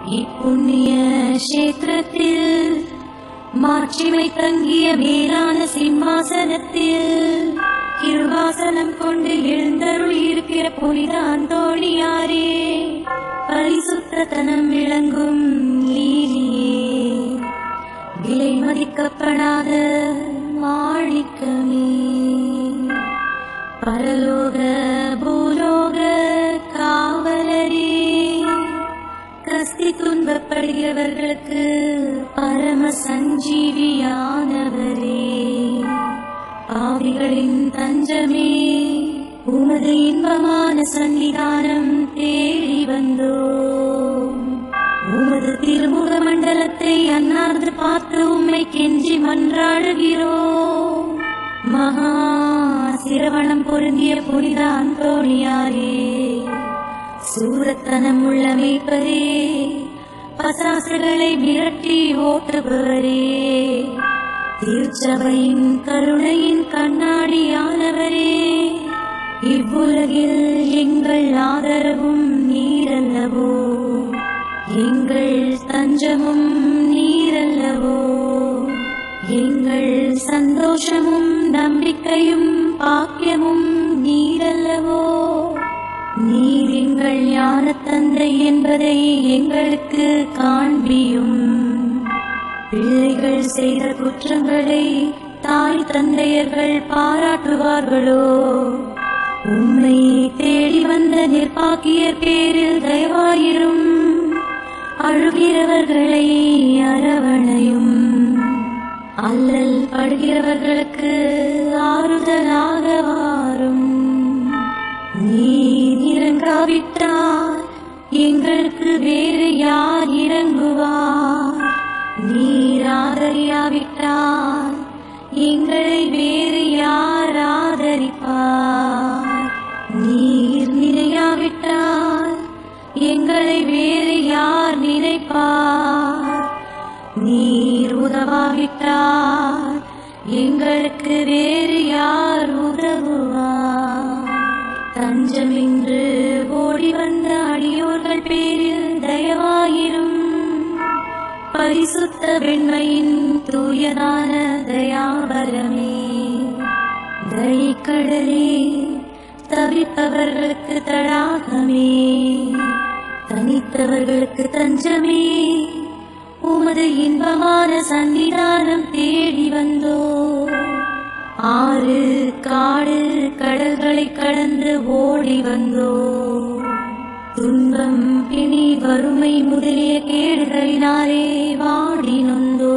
இப்புண்ணிய கஷேத்திரத்தில் மாட்சிமை தங்கிய மேலான சிம்மாசனத்தில் கிருபாசனம் கொண்டு எழுந்தருள் இருக்கிற புனித அந்தோணியாரே பரிசுத்தனம் விளங்கும் லீலியே விலை மதிக்கப்படாத மாணிக்கமே பரலோக பூலோக காவலரே கஸ்தி துன்பப்படுகிறவர்களுக்கு பரம சஞ்சீவியானவரே பாவிகளின் தஞ்சமே உமது இன்பமான சன்னிதானம் தேடி வந்தோம் உமது திருமுக மண்டலத்தை அன்னார்ந்து பார்த்து உம்மை கெஞ்சி மன்றாடுகிறோம் மகா சிரவணம் பொருந்திய புனித அந்தோணியாரே சூரத்தனம் உள்ள மேய்ப்பரே பசாசுகளை மிரட்டி ஓட்டுபவரே திருச்சபையின் கருணையின் கண்ணாடியானவரே இவ்வுலகில் எங்கள் ஆதரவும் நீரல்லவோ எங்கள் தஞ்சமும் நீரல்லவோ எங்கள் சந்தோஷமும் நம்பிக்கையும் பாக்கியமும் நீரல்லவோ நீர் எங்கள் ஞான தந்தை என்பதை எங்களுக்கு காண்பியும் பிள்ளைகள் செய்த குற்றங்களை தாய் தந்தையர்கள் பாராட்டுவார்களோ உம்மை தேடி வந்த நிர்பாக்கியர் பேரில் தயவாயிரும் அழுகிறவர்களை அரவணையும் அல்லல் படுகிறவர்களுக்கு ஆறுதலாக வாரும் நீர் இறங்காவிட்டால் எங்களுக்கு வேறு யார் இறங்குவார் நீர் ஆதரியாவிட்டால் எங்களை வேறு யார் ஆதரிப்பார் நீர் நினையாவிட்டால் எங்களை வேறு யார் நினைப்பார் நீர் உதவாவிட்டால் எங்களுக்கு வேறு யார் உதவுவார் தஞ்சமின்று ஓடி வந்த அடியோர்கள் பேரில் தயவாயிரும் பரிசுத்த வெண்மையின் தூயதான தயாபரமே தயக்கடலே தவிப்பவர்களுக்கு தடாகமே தனித்தவர்களுக்கு தஞ்சமே உமது இன்பமான சன்னிதானம் தேடி வந்தோ ஆறு காடு கடல்களை கடந்து ஓடி வந்தோ துன்பம் பிணி வறுமை முதலிய கேடுகளினாலே வாடி நொந்தோ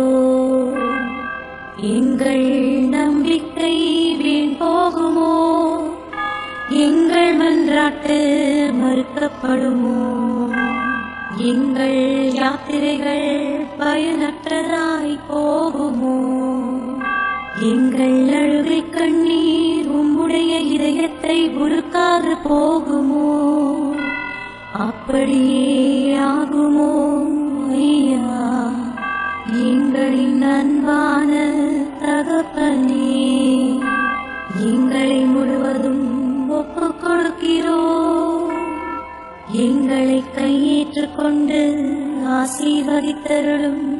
எங்கள் நம்பிக்கை வீண் போகுமோ எங்கள் மன்றாட்டு மறுக்கப்படுமோ எங்கள் யாத்திரைகள் பயனற்றதாய் போகுமோ எங்கள் அழுகை கண்ணீர் உம்முடைய இதயத்தை உருக்காது போகுமோ அப்படியே ஆகுமோ ஐயா எங்களின் அன்பான தகப்பனே எங்களை முழுவதும் ஒப்புக் கொடுக்கிறோம் எங்களை கையேற்றுக் கொண்டு ஆசீர்வதித்தருளும்